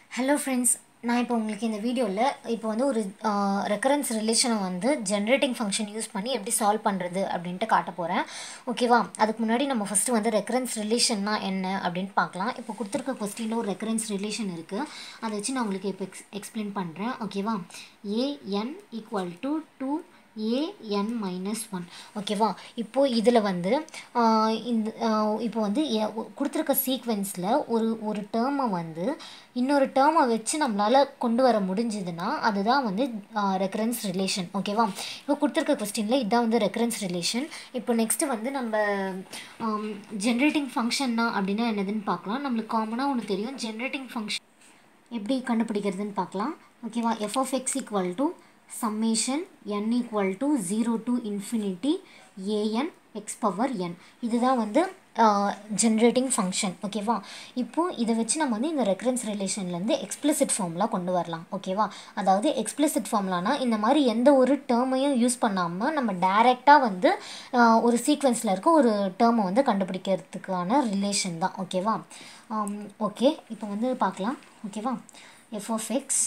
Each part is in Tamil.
ஹலோ ஃப்ரெண்ட்ஸ் நான் இப்போ உங்களுக்கு இந்த வீடியோவில் இப்போ வந்து ஒரு ரெக்கரன்ஸ் ரிலேஷனை வந்து ஜென்ரேட்டிங் ஃபங்க்ஷன் யூஸ் பண்ணி எப்படி சால்வ் பண்ணுறது அப்படின்ட்டு காட்ட போகிறேன் ஓகேவா அதுக்கு முன்னாடி நம்ம ஃபஸ்ட்டு வந்து ரெக்கரன்ஸ் ரிலேஷன்னா என்ன அப்படின்னு பார்க்கலாம் இப்போ கொடுத்துருக்க கொஸ்டினில் ஒரு ரெக்கரன்ஸ் ரிலேஷன் இருக்குது அதை வச்சு நான் உங்களுக்கு இப்போ எக்ஸ் எக்ஸ்பிளைன் பண்ணுறேன் ஓகேவா A N equal to two A N minus one ஓகேவா இப்போது இதில் வந்து ஆஹ் இந்த ஆஹ் இப்போ வந்து எ- கொடுத்துருக்க சீக்வென்ஸில் ஒரு ஒரு டேர்மை வந்து இன்னொரு டேர்மை வச்சு நம்மளால் கொண்டு வர முடிஞ்சதுன்னா அதுதான் வந்து ரெக்கரன்ஸ் ரிலேஷன் ஓகேவா இப்போ கொடுத்துருக்க கொஸ்டினில் இதுதான் வந்து ரெக்கரன்ஸ் ரிலேஷன் இப்போ நெக்ஸ்ட்டு வந்து நம்ம ஜென்ரேட்டிங் ஃபங்க்ஷன்னா அப்படின்னா என்னதுன்னு பார்க்கலாம் நம்மளுக்கு காமனாக ஒன்று தெரியும் ஜென்ரேட்டிங் ஃபங்க்ஷன் எப்படி கண்டுபிடிக்கிறதுன்னு பார்க்கலாம் ஓகேவா F of X equal to summation N equal to zero to infinity A N X power N இதுதான் வந்து ஜென்ரேட்டிங் ஃபங்க்ஷன் ஓகேவா இப்போது இதை வச்சு நம்ம வந்து இந்த ரெக்கரன்ஸ் ரிலேஷன்லேருந்து எக்ஸ்பிளிசிட் ஃபார்முலா கொண்டு வரலாம் ஓகேவா அதாவது எக்ஸ்பிளிசிட் ஃபார்முலானா இந்த மாதிரி எந்த ஒரு டேர்மையும் யூஸ் பண்ணாமல் நம்ம டைரெக்டாக வந்து ஆஹ், ஒரு சீக்வென்ஸில் இருக்க ஒரு டேர்மை வந்து கண்டுபிடிக்கிறதுக்கான ரிலேஷன் தான் ஓகேவா ஓகே இப்போ வந்து பார்க்கலாம் ஓகேவா F of X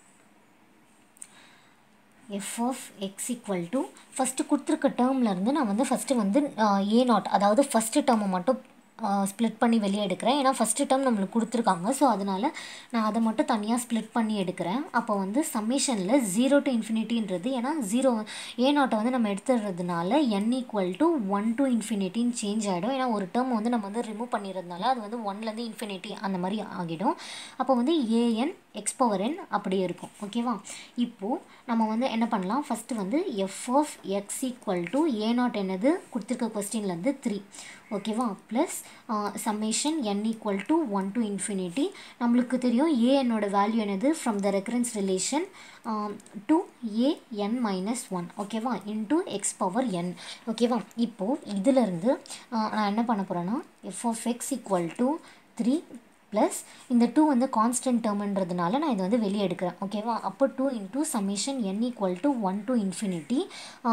F of X equal to first கொடுத்துருக்க டேர்ம்லேருந்து நான் வந்து ஃபஸ்ட்டு வந்து ஏ நாட் அதாவது ஃபஸ்ட்டு டேர்மை மட்டும் ஸ்ப்ளிட் பண்ணி வெளியே எடுக்கிறேன் ஏன்னா ஃபஸ்ட்டு டேர்ம் நம்மளுக்கு கொடுத்துருக்காங்க ஸோ அதனால் நான் அதை மட்டும் தனியாக ஸ்ப்ளிட் பண்ணி எடுக்கிறேன் அப்போ வந்து சம்மேஷனில் ஜீரோ டு இன்ஃபினிட்டின்றது ஏன்னா ஜீரோ ஏ நாட்டை வந்து நம்ம எடுத்துறதுனால N equal to one to இன்ஃபினிட்டின்னு சேஞ்ச் ஆகிடும் ஏன்னா ஒரு டேர்ம் வந்து நம்ம வந்து ரிமூவ் பண்ணிடுறதுனால அது வந்து ஒன்லேருந்து இன்ஃபினிட்டி அந்த மாதிரி ஆகிடும் அப்போ வந்து ஏஎன் எக்ஸ் பவர் என் அப்படியே இருக்கும் ஓகேவா இப்போது நம்ம வந்து என்ன பண்ணலாம் ஃபஸ்ட்டு வந்து F of X equal to A naught என்னது கொடுத்துருக்க கொஸ்டின்லேருந்து த்ரீ ஓகேவா plus summation N equal to one to infinity நம்மளுக்கு தெரியும் ஏ என்னோட வேல்யூ என்னது from the recurrence relation to A N minus one ஓகேவா இன்டூ எக்ஸ் பவர் என் ஓகேவா இப்போது இதிலிருந்து நான் என்ன பண்ண போகிறேன்னா F of X equal to three plus இந்த டூ வந்து கான்ஸ்டன்ட் டேர்ம்ன்றதுனால நான் இதை வந்து வெளியே எடுக்கிறேன் ஓகேவா அப்போ two into summation N equal to one to infinity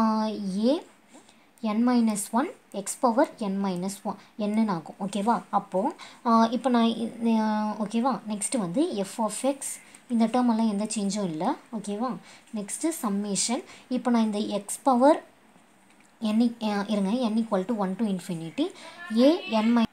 A N minus one X power N minus one என்னன்னு ஆகும் ஓகேவா அப்போது இப்போ நான் இ- ஆஹ் ஓகேவா நெக்ஸ்ட்டு வந்து எஃப் ஆஃப் எக்ஸ் இந்த டேர்ம் எல்லாம் எந்த சேஞ்சும் இல்லை ஓகேவா நெக்ஸ்ட்டு சம்மேஷன் இப்போ நான் இந்த எக்ஸ் பவர் என் இருங்க N equal to one to infinity A N மை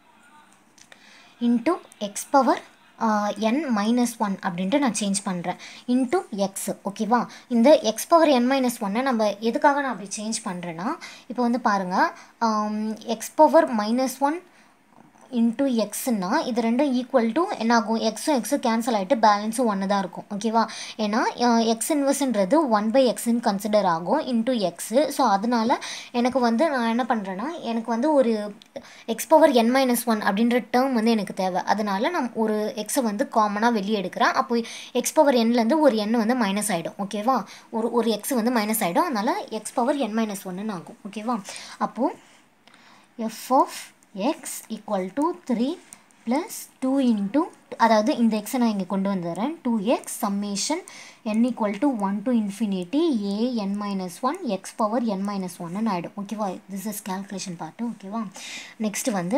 into X power N minus one அப்படின்ட்டு நான் சேஞ்ச் பண்ணுறேன் இன்ட்டு எக்ஸ் ஓகேவா இந்த எக்ஸ் பவர் என் மைனஸ் ஒன்னை நம்ம எதுக்காக நான் அப்படி சேஞ்ச் பண்ணுறேன்னா இப்போ வந்து பாருங்கள் X power minus one into எக்ஸ்னா இது ரெண்டும் ஈக்குவல் டு என்ன ஆகும் எக்ஸும் எக்ஸும் கேன்சல் ஆகிட்டு பேலன்ஸும் ஒன்று தான் இருக்கும் ஓகேவா ஏன்னா எக்ஸ் இன்வெர்ஸ்ன்றது ஒன் பை எக்ஸ்ன்னு கன்சிடர் ஆகும் இன்ட்டு எக்ஸு ஸோ அதனால எனக்கு வந்து நான் என்ன பண்ணுறேன்னா எனக்கு வந்து ஒரு X power N minus one அப்படின்ற டேர்ம் வந்து எனக்கு தேவை அதனால நான் ஒரு எக்ஸை வந்து காமனாக வெளியே எடுக்கிறேன் அப்போ எக்ஸ் பவர் என்லேருந்து ஒரு எண் வந்து மைனஸ் ஆகிடும் ஓகேவா ஒரு ஒரு எக்ஸ் வந்து மைனஸ் ஆகிடும் அதனால் எக்ஸ் பவர் என் மைனஸ் ஒன்றுன்னு ஆகும் ஓகேவா அப்போது F of X equal to three plus two into அதாவது இந்த எக்ஸை நான் இங்கே கொண்டு வந்துடுறேன் two X summation N equal to one to infinity A N minus one X power N minus ஒன்னு ஆகிடும் ஓகேவா திஸ் இஸ் கேல்குலேஷன் பார்ட்டு ஓகேவா நெக்ஸ்ட்டு வந்து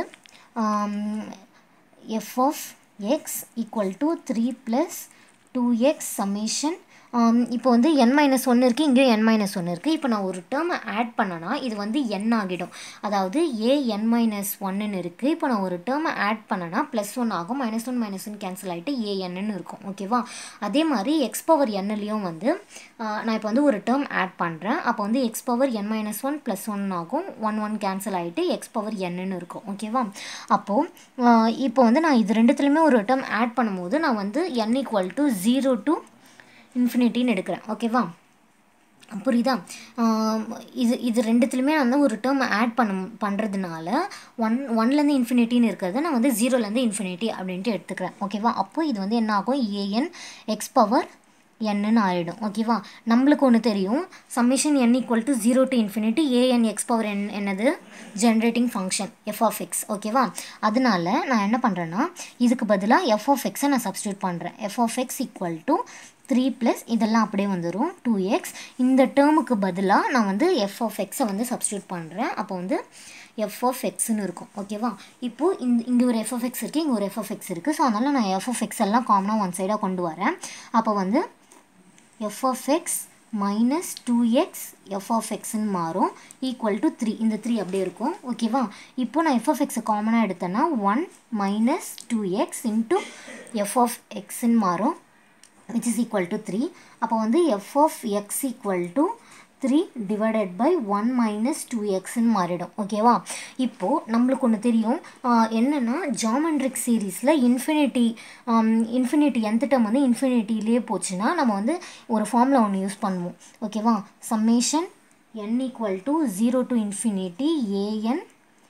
F of X equal to three plus two X summation இப்போ வந்து என் மைனஸ் ஒன்று இருக்குது இங்கேயும் என் மைனஸ் ஒன்று இருக்குது இப்போ நான் ஒரு டேர்மை ஆட் பண்ணனா இது வந்து என் ஆகிடும் அதாவது ஏ என் மைனஸ் ஒன்றுன்னு இருக்குது இப்போ நான் ஒரு டேர்மை ஆட் பண்ணனா ப்ளஸ் ஒன் ஆகும் minus one minus one cancel ஆகிட்டு ஏ என்னன்னு இருக்கும் ஓகேவா அதே மாதிரி எக்ஸ் பவர் என்னலையும் வந்து ஆஹ், நான் இப்போ வந்து ஒரு டேர்ம் ஆட் பண்ணுறேன் அப்போ வந்து X power N minus one plus one ஆகும் ஒன் ஒன் கேன்சல் ஆகிட்டு எக்ஸ் பவர் என்னன்னு இருக்கும் ஓகேவா அப்போது இப்போ வந்து நான் இது ரெண்டுத்துலையுமே ஒரு டேர்ம் ஆட் பண்ணும்போது நான் வந்து N equal to zero to இன்ஃபினிட்டின்னு எடுக்கிறேன் ஓகேவா புரியுதா ஆம், இது இது ரெண்டுத்துலையுமே நான் வந்து ஒரு டேர்ம் ஆட் பண்ண பண்ணுறதுனால ஒன் ஒன்லேருந்து இன்ஃபினிட்டின்னு இருக்கிறத நான் வந்து ஜீரோலேருந்து இன்ஃபினிட்டி அப்படின்ட்டு எடுத்துக்கிறேன் ஓகேவா அப்போ இது வந்து என்ன ஆகும் ஏஎன் எக்ஸ் பவர் என்னன்னு ஆகிடும் ஓகேவா நம்மளுக்கு ஒன்று தெரியும் summation N equal to zero to infinity A N X power N என்னது generating function F of X ஓகேவா அதனால நான் என்ன பண்ணுறேன்னா இதுக்கு பதிலாக எஃப் ஆஃப் எக்ஸை நான் சப்ஸ்டியூட் பண்ணுறேன் F of X equal to three plus இதெல்லாம் அப்படியே வந்துடும் டூ எக்ஸ் இந்த டேர்முக்கு பதிலாக நான் வந்து எஃப் ஆஃப் எக்ஸை வந்து சப்ஸ்டியூட் பண்ணுறேன் அப்போ வந்து எஃப் ஆஃப் எக்ஸ்னு இருக்கும் ஓகேவா இப்போது இந்த இங்கே ஒரு எஃப் ஆஃப் எக்ஸ் இருக்குது இங்கே ஒரு எஃப் ஆஃப் எக்ஸ் இருக்குது ஸோ அதனால் நான் எஃப் ஆஃப் எக்ஸ் எல்லாம் காமனாக ஒன் சைடாக கொண்டு வரேன் அப்போ வந்து F of X minus two X F of எக்ஸ்ன்னு மாறும் ஈக்குவல் டு த்ரீ இந்த த்ரீ அப்படியே இருக்கும் ஓகேவா இப்போ நான் எஃப் ஆஃப் எக்ஸை காமனாக எடுத்தேன்னா one minus two X into F of எக்ஸ்ன்னு மாறும் which is equal to three அப்போ வந்து F of X equal to three divided by one minus two எக்ஸ்ன்னு மாறிடும் ஓகேவா இப்போது நம்மளுக்கு ஒன்று தெரியும் ஆஹ் என்னென்னா ஜாமெண்ட்ரிக் சீரீஸில் இன்ஃபினிட்டி இன்ஃபினிட்டி எந்த டம் வந்து இன்ஃபினிட்டிலே போச்சுன்னா நம்ம வந்து ஒரு ஃபார்மில் ஒன்று யூஸ் பண்ணுவோம் ஓகேவா summation N equal to zero to infinity a n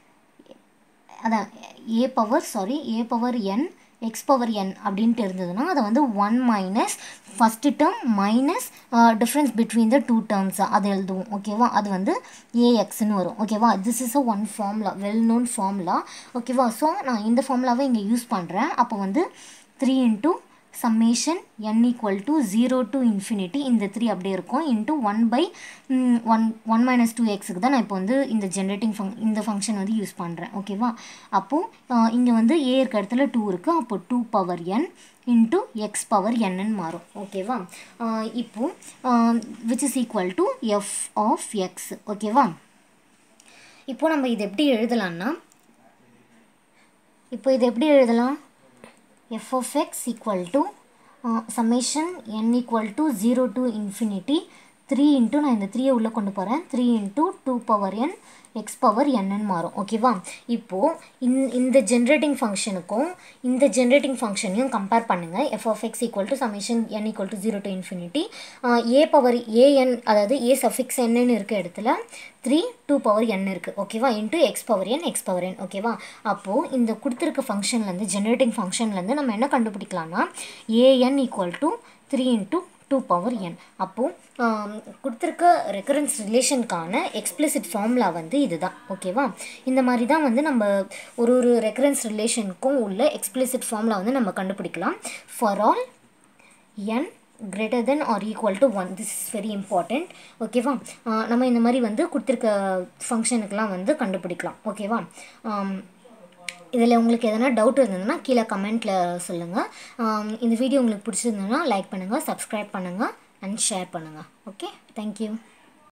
அதான் a power sorry a power n x power n அப்படின்ட்டு இருந்ததுன்னா அதை வந்து one minus first term minus difference between the two terms அது எழுதுவோம் ஓகேவா அது வந்து ஏஎக்ஸ்னு வரும் ஓகேவா this is a one formula well known formula ஓகேவா ஸோ நான் இந்த ஃபார்முலாவை இங்கே யூஸ் பண்ணுறேன் அப்போ வந்து three into summation N equal to zero to infinity இந்த த்ரீ அப்படியே இருக்கும் into one by one one minus two எக்ஸுக்கு தான் நான் இப்போ வந்து இந்த ஜென்ரேட்டிங் ஃபங் இந்த ஃபங்க்ஷன் வந்து யூஸ் பண்ணுறேன் ஓகேவா அப்போது இங்கே வந்து ஏ இருக்க இடத்துல டூ இருக்குது அப்போ two power n into X power என்னன்னு மாறும் ஓகேவா இப்போது which is equal to f of X ஓகேவா இப்போ நம்ம இது எப்படி எழுதலாம்னா இப்போ இது எப்படி எழுதலாம் f of x equal to uh, summation n equal to 0 to infinity 3 into நான் இந்த த்ரீயை உள்ளே கொண்டு போகிறேன் three into two power n x power என்னன்னு மாறும் ஓகேவா இப்போது இந் இந்த ஜென்ரேட்டிங் ஃபங்க்ஷனுக்கும் இந்த ஜென்ரேட்டிங் ஃபங்க்ஷனையும் கம்பேர் பண்ணுங்கள் f of X equal to summation n equal to zero to infinity a power a n அதாவது ஏ சஃபிக்ஸ் என்னன்னு இருக்க இடத்துல த்ரீ டூ பவர் என் இருக்குது ஓகேவா into X power n x power என் ஓகேவா அப்போது இந்த கொடுத்துருக்க ஃபங்க்ஷன்லேருந்து ஜென்ரேட்டிங் ஃபங்க்ஷன்லேருந்து நம்ம என்ன கண்டுபிடிக்கலாம்னா a n equal to three into two power n அப்போது கொடுத்துருக்க ரெக்கரன்ஸ் ரிலேஷனுக்கான எக்ஸ்பிளிசிட் ஃபார்முலா வந்து இதுதான் ஓகேவா இந்த மாதிரி தான் வந்து நம்ம ஒரு ஒரு ரெக்கரன்ஸ் ரிலேஷனுக்கும் உள்ள எக்ஸ்பிளிசிட் ஃபார்முலா வந்து நம்ம கண்டுபிடிக்கலாம் for all n greater than or equal to 1 this is very important ஓகேவா நம்ம இந்த மாதிரி வந்து கொடுத்துருக்க ஃபங்க்ஷனுக்கெலாம் வந்து கண்டுபிடிக்கலாம் ஓகேவா இதில் உங்களுக்கு எதனா டவுட் இருந்ததுன்னா கீழே கமெண்ட்டில் சொல்லுங்கள் இந்த வீடியோ உங்களுக்கு பிடிச்சிருந்ததுன்னா லைக் பண்ணுங்கள் சப்ஸ்கிரைப் பண்ணுங்கள் அண்ட் ஷேர் பண்ணுங்கள் ஓகே தேங்க்யூ